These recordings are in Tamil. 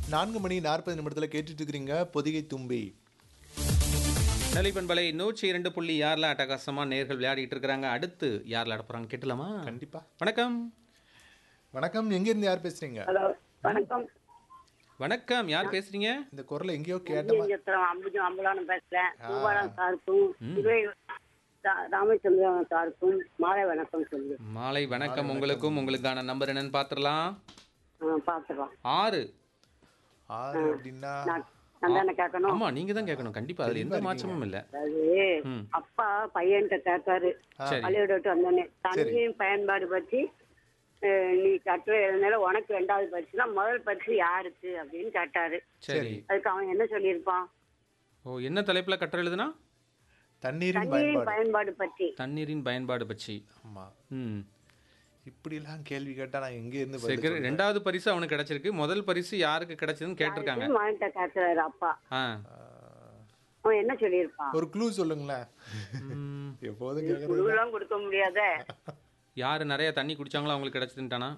நான்கு மணி நாற்பது நிமிடத்தில் கேட்டுட்டு இருக்கிறீங்க பொதிகை தும்பி நலிபண்பலை நூற்றி இரண்டு புள்ளி யாரில் அட்டகாசமா நேர்கள் விளையாடிட்டு இருக்கிறாங்க அடுத்து யாரில் ஆட போறாங்க கேட்டலாமா கண்டிப்பா வணக்கம் வணக்கம் எங்கேருந்து யார் பேசுறீங்க ஹலோ வணக்கம் வணக்கம் யார் பேசுறீங்க இந்த குரலை எங்கேயோ கேட்ட மாதிரி சித்திரம் அம்புஜம் அம்பலானம் பேசுறேன் பூபாலம் சாருக்கும் திருவை ரா- ராமச்சந்திரன் சாருக்கும் மாலை வணக்கம் சொல்லு மாலை வணக்கம் உங்களுக்கும் உங்களுக்கான நம்பர் என்னன்னு பார்த்துடலாம் பாத்துக்கலாம் ஆறு ஆறு அப்படின்னா நான் நான் தானே கேட்கணும் ஆமா நீங்க தான் கேட்கணும் கண்டிப்பா அதுல எந்த மாற்றமும் இல்ல அதாவது ம். அப்பா பையன்கிட்ட கேட்காரு சரி பள்ளியோட விட்டு வந்தோடனே தண்ணியின் பயன்பாடு பற்றி அஹ், நீ கட்டுரை எழுதினால உனக்கு ரெண்டாவது பரிசுனா முதல் பரிசு யாருக்கு அப்படின்னு கேட்டாரு சரி அதுக்கு அவன் என்ன சொல்லியிருப்பான் ஓ என்ன தலைப்புல கட்டுரை எழுதுனா தண்ணீரின் தண்ணீரின் பயன்பாடு பயன்பாடு பற்றி தண்ணீரின் பயன்பாடு பற்றி ஆமா ம் இப்படிலாம் கேள்வி கேட்டா நான் எங்க இருந்து பதில் சரி சொல்றது? ரெண்டாவது பரிசு அவனுக்கு கிடைச்சிருக்கு முதல் பரிசு யாருக்கு கிடைச்சதுன்னு கேட்டிருக்காங்க மகன்கிட்ட கேட்கிறாரு அப்பா ஆ அவன் என்ன சொல்லியிருப்பான் ஒரு க்ளூ சொல்லுங்களேன் ம், எப்போதும் கேட்கறது குழுலாம் கொடுக்க முடியாதே யாரு நிறைய தண்ணி குடிச்சாங்களோ அவங்களுக்கு கிடைச்சதுன்ட்டானா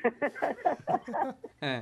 ஆ.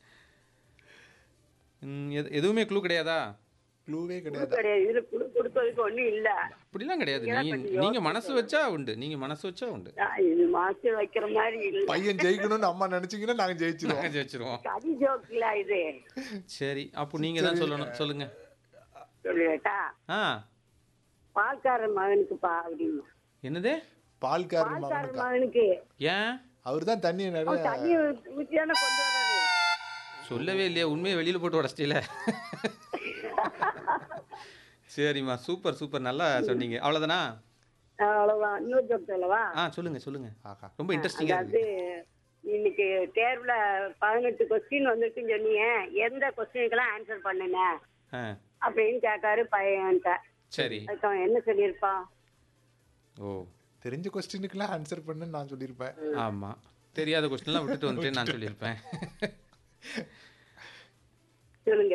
ம், எது- எதுவுமே க்ளூ கிடையாதா க்ளூவே கிடையாது கிடையாது இதுல குடு கொடுக்கறதுக்கு ஒண்ணும் இல்ல அப்படிலாம் கிடையாது நீங்க நீங்க மனசு வச்சா உண்டு நீங்க மனசு வச்சா உண்டு ஆ, இது மாசு வைக்கிற மாதிரி இல்ல பையன் ஜெயிக்கணும்னு அம்மா நினைச்சீங்கன்னா நாங்க ஜெயிச்சிருவோம் நாங்க ஜெயிச்சிருவோம் கதி ஜோக்ல இது சரி அப்போ நீங்க தான் சொல்லணும் சொல்லுங்க சொல்லுவேட்டா ஆ பால்காரன் மகனுக்கு பா அப்படின்னு என்னது பால்காரன் பால்காரன் மகனுக்கா மகனுக்கு ஏன் அவர் தான் தண்ணியை நிறைய அவன் தண்ணி ஊற்றி தானே கொண்டு வர்றாரு சொல்லவே இல்லையா உண்மையை வெளியில போட்டு உடச்சிட்டீல சரிம்மா சூப்பர் சூப்பர் நல்லா சொன்னீங்க அவ்வளவுதானா ஆ, அவ்வளவுதான் இன்னொரு ஜோக் சொல்லவா ஆ சொல்லுங்க சொல்லுங்க ஆஹா ரொம்ப இன்ட்ரெஸ்டிங்கா இருக்கு அதாவது இன்னைக்கு தேர்வுல பதினெட்டு கொஸ்டின் வந்துருக்குன்னு சொன்னீங்க எந்த கொஸ்டினுக்கெல்லாம் ஆன்சர் பண்ணுன ஆ அப்படின்னு கேட்டாரு பையன்கிட்ட சரி அதுக்கு அவன் என்ன சொல்லியிருப்பான் ஓ தெரிஞ்ச கொஸ்டினுக்குலாம் ஆன்சர் பண்ணுன்னு நான் சொல்லியிருப்பேன் ஆமா தெரியாத கொஸ்டின்லாம் விட்டுட்டு வந்துட்டு நான் சொல்லியிருப்பேன் சொல்லுங்க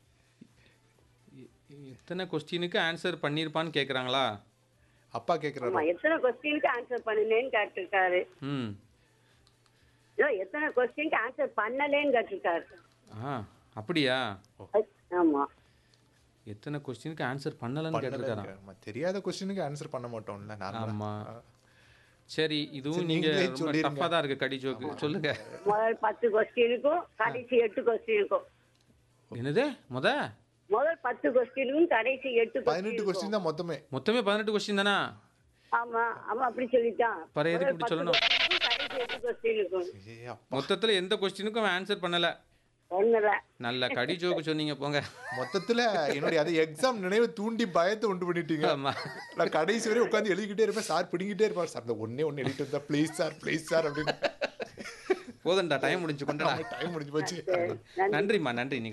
எத்தனை கொஸ்டினுக்கு ஆன்சர் பண்ணியிருப்பான்னு கேட்குறாங்களா அப்பா கேட்கிறாரு ஆமா எத்தனை கொஸ்டினுக்கு ஆன்சர் பண்ணுனேன்னு கேட்டிருக்காரு ம் ஐயோ எத்தனை கொஸ்டினுக்கு ஆன்சர் பண்ணலேன்னு கேட்டிருக்காரு ஆ அப்படியா அது- ஆமா எத்தனை கொஸ்டினுக்கு ஆன்சர் பண்ணலன்னு கேட்டிருக்காராம் ஆமா, தெரியாத கொஸ்டினுக்கு ஆன்சர் பண்ண மாட்டோம்ல நார்மலா ஆமா சரி இதுவும் சரி, நீங்க நீங்களே ரொம்ப சொல்லிருங்க. டஃப்பாக தான் இருக்கு கடி ஜோக்கு சொல்லுங்க முதல் பத்து கொஸ்டினுக்கும் கடைசி எட்டு கொஸ்டினுக்கும் என்னது முத முதல் பத்து கொஸ்டினுக்கும் கடைசி எட்டு பதினெட்டு கொஸ்டின் கொஸ்டின் தான் மொத்தமே மொத்தமே பதினெட்டு கொஸ்டின் தானா ஆமா அவன் அப்படி சொல்லிட்டான் பர எதுக்கு முதல் இப்படி பத்து சொல்லணும்? questionக்கும் கடைசி எட்டு கொஸ்டினுக்கும் ஏ அப்பா மொத்தத்துல எந்த கொஸ்டினுக்கும் ஆன்சர் பண்ணல ஒண்ணுல நல்ல கடி ஜோக்கு சொன்னீங்க போங்க மொத்தத்துல என்னுடைய அது எக்ஸாம் நினைவு தூண்டி பயத்தை உண்டு பண்ணிட்டீங்க ஆமா நான் கடைசி வரை உட்காந்து எழுதிக்கிட்டே இருப்பேன் சார் பிடிங்கிட்டே இருப்பார் சார் இந்த ஒன்னே ஒன்னு எழுதிட்டு இருந்தா ப்ளீஸ் சார் ப்ளீஸ் சார் அப்படின்னு போதண்டா டைம் முடிஞ்சு கொண்டடா டைம் முடிஞ்சு போச்சு நன்றிம்மா நன்றி நீங்க